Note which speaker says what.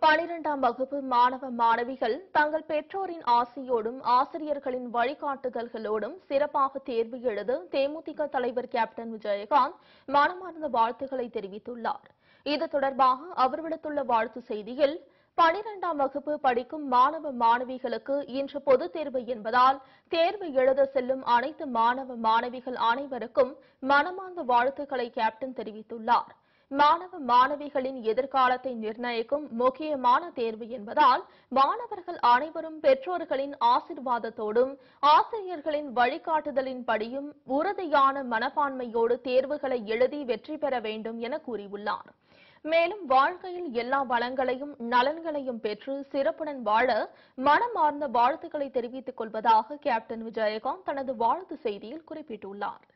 Speaker 1: பனிரெண்டாம் வகுப்பு மாணவ மாணவிகள் தங்கள் பெற்றோரின் ஆசையோடும் ஆசிரியர்களின் வழிகாட்டுதல்களோடும் சிறப்பாக தேர்வு எழுத தேமுதிக தலைவர் கேப்டன் விஜயகாந்த் மனமார்ந்த வாழ்த்துக்களை தெரிவித்துள்ளார் இது தொடர்பாக அவர் விடுத்துள்ள வாழ்த்து செய்தியில் பனிரெண்டாம் வகுப்பு படிக்கும் மாணவ மாணவிகளுக்கு இன்று பொதுத் தேர்வு என்பதால் தேர்வு எழுத செல்லும் அனைத்து மாணவ மாணவிகள் அனைவருக்கும் மனமார்ந்த வாழ்த்துக்களை கேப்டன் தெரிவித்துள்ளார் மாணவ மாணவிகளின் எதிர்காலத்தை நிர்ணயிக்கும் முக்கியமான தேர்வு என்பதால் மாணவர்கள் அனைவரும் பெற்றோர்களின் ஆசிர்வாதத்தோடும் ஆசிரியர்களின் வழிகாட்டுதலின்படியும் உறுதியான மனப்பான்மையோடு தேர்வுகளை எழுதி வெற்றி பெற வேண்டும் என கூறியுள்ளார் மேலும் வாழ்க்கையில் எல்லா வளங்களையும் நலன்களையும் பெற்று சிறப்புடன் வாழ மனமார்ந்த வாழ்த்துக்களை தெரிவித்துக் கொள்வதாக கேப்டன் விஜயகாந்த் தனது வாழ்த்து செய்தியில் குறிப்பிட்டுள்ளார்